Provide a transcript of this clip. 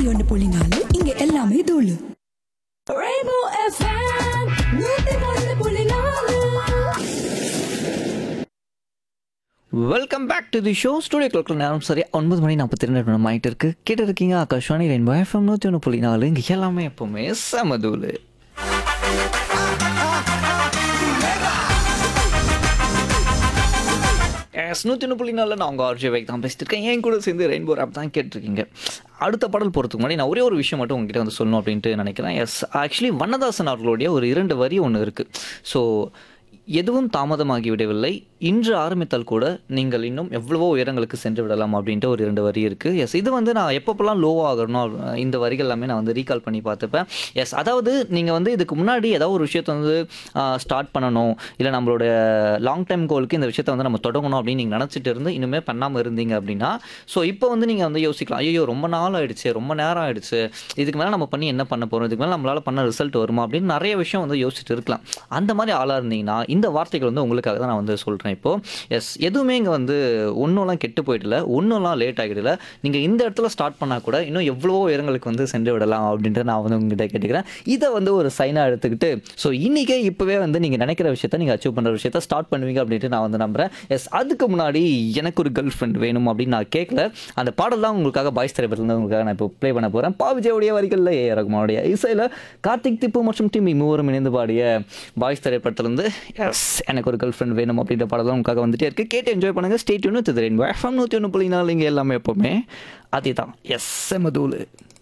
நூத்தி ஒன்று புள்ளி நாலு இங்க எல்லாமே தூளு Rainbow FM, நூத்தி ஒன்று புள்ளி நாலு welcome back to the show studio கிளாக்ல நேரம் சரியா ஒன்பது மணி நாற்பத்தி ரெண்டு நிமிடம் ஆகிட்டு இருக்கு கேட்டு இருக்கீங்க ஆகாஷ்வாணி ரெயின்போ எஃப்எம் நூற்றி ஒன்று புள்ளி நாலு இங்கே எல்லாமே எப்பவுமே சமதூள் எஸ் நூற்றி ஒன்று புள்ளி நாலில் நான் உங்கள் ஆர்ஜி வைக் தான் பேசிட்டு இருக்கேன் என் கூட சேர்ந்து ரெயின்போ ஆப் தான் கேட்டிருக்கீங்க அடுத்த பாடல் போகிறதுக்கு முன்னாடி நான் ஒரே ஒரு விஷயம் மட்டும் உங்ககிட்ட வந்து சொல்லணும் அப்படின்ட்டு நினைக்கிறேன் எஸ் ஆக்சுவலி வண்ணதாசன் அவர்களுடைய ஒரு இரண்டு வரி ஒன்று இருக்குது ஸோ எதுவும் தாமதமாகி விடவில்லை இன்று ஆரம்பித்தால் கூட நீங்கள் இன்னும் எவ்வளவோ உயரங்களுக்கு சென்று விடலாம் அப்படின்ட்டு ஒரு இரண்டு வரி இருக்குது எஸ் இது வந்து நான் எப்பப்பெல்லாம் லோ ஆகணும் இந்த வரிகள் எல்லாமே நான் வந்து ரீகால் பண்ணி பார்த்துப்பேன் எஸ் அதாவது நீங்கள் வந்து இதுக்கு முன்னாடி ஏதாவது ஒரு விஷயத்தை வந்து ஸ்டார்ட் பண்ணணும் இல்லை நம்மளோட லாங் டைம் கோலுக்கு இந்த விஷயத்தை வந்து நம்ம தொடங்கணும் அப்படின்னு நீங்கள் நினச்சிட்டு இருந்து இன்னுமே பண்ணாமல் இருந்தீங்க அப்படின்னா ஸோ இப்போ வந்து நீங்கள் வந்து யோசிக்கலாம் ஐயோ ரொம்ப நாள் ஆயிடுச்சு ரொம்ப நேரம் ஆயிடுச்சு இதுக்கு மேலே நம்ம பண்ணி என்ன பண்ண போகிறோம் இதுக்கு மேலே நம்மளால் பண்ண ரிசல்ட் வருமா அப்படின்னு நிறைய விஷயம் வந்து யோசிச்சுட்டு இருக்கலாம் அந்த மாதிரி ஆளாக இருந்தீங்கன்னா இந்த வார்த்தைகள் வந்து உங்களுக்காக தான் நான் வந்து சொல்கிறேன் இப்போது எஸ் எதுவுமே இங்கே வந்து ஒன்றும்லாம் கெட்டு போயிடல ஒன்றும்லாம் லேட் ஆகிடல நீங்கள் இந்த இடத்துல ஸ்டார்ட் பண்ணால் கூட இன்னும் எவ்வளவோ உயரங்களுக்கு வந்து சென்று விடலாம் அப்படின்ட்டு நான் வந்து உங்ககிட்ட கேட்டுக்கிறேன் இதை வந்து ஒரு சைனாக எடுத்துக்கிட்டு ஸோ இன்றைக்கே இப்போவே வந்து நீங்கள் நினைக்கிற விஷயத்த நீங்கள் அச்சீவ் பண்ணுற விஷயத்த ஸ்டார்ட் பண்ணுவீங்க அப்படின்ட்டு நான் வந்து நம்புகிறேன் எஸ் அதுக்கு முன்னாடி எனக்கு ஒரு கேர்ள் ஃப்ரெண்ட் வேணும் அப்படின்னு நான் கேட்கல அந்த பாடல் தான் உங்களுக்காக பாய்ஸ் திரைப்படத்தில் உங்களுக்காக நான் இப்போ ப்ளே பண்ண போகிறேன் பாவிஜயோடைய வரிகளில் ஏ ரகுமானுடைய இசையில் கார்த்திக் திப்பு மற்றும் டிமி மூவரும் இணைந்து பாடிய பாய்ஸ் திரைப்படத்திலிருந்து எஸ் எனக்கு ஒரு கேர்ள் ஃப்ரெண்ட் வேணும் அப்படின்ற பாடல் தான் உங்களுக்காக வந்துட்டே இருக்கு கேட்டு என்ஜாய் பண்ணுங்க ஸ்டேட் ஒன்று திரு எஃப்எம் நூற்றி ஒன்று புள்ளி நாலு இங்கே எல்லாமே எப்போவுமே அதே தான் எஸ் செமதூலு